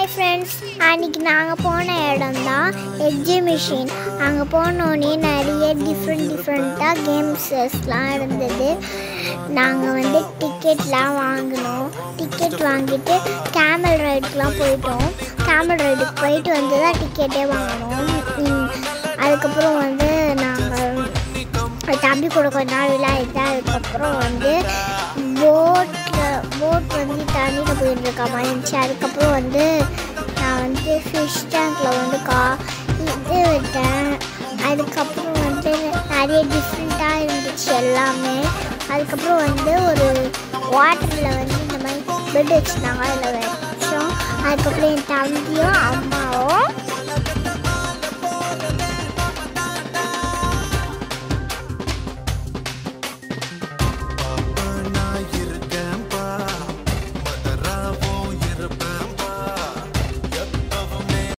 hi friends அன்றைக்கி நாங்கள் போன இடம் தான் எக்ஸிபிஷன் அங்கே போனோடனே நிறைய டிஃப்ரெண்ட் டிஃப்ரெண்ட்டாக கேம்ஸஸ்லாம் இருந்தது நாங்கள் வந்து டிக்கெட்லாம் வாங்கினோம் டிக்கெட் வாங்கிட்டு கேமல் ரைடுக்கெலாம் போயிட்டோம் கேமல் ரைடுக்கு போயிட்டு வந்து தான் டிக்கெட்டே வாங்கினோம் ம், அதுக்கப்புறம் வந்து நாங்கள் தம்பி கூட கொஞ்ச நாள் விளையாடிட்டு அதுக்கப்புறம் வந்து போட்டில் போட் வந்து தண்ணியில் போயிட்டு இருக்க மாதிரி இருந்துச்சு அதுக்கப்புறம் வந்து நான் வந்து ஃபிஷ் டேங்கில் வந்து கா இது விட்டேன் அதுக்கப்புறம் வந்து நிறைய டிஃப்ரெண்ட்டாக இருந்துச்சு எல்லாமே அதுக்கப்புறம் வந்து ஒரு வாட்டரில் வந்து இந்த மாதிரி பெட் வச்சுருந்தாங்க அதில் வச்சோம் அதுக்கப்புறம் என் தம்பியும் அம்மாவும்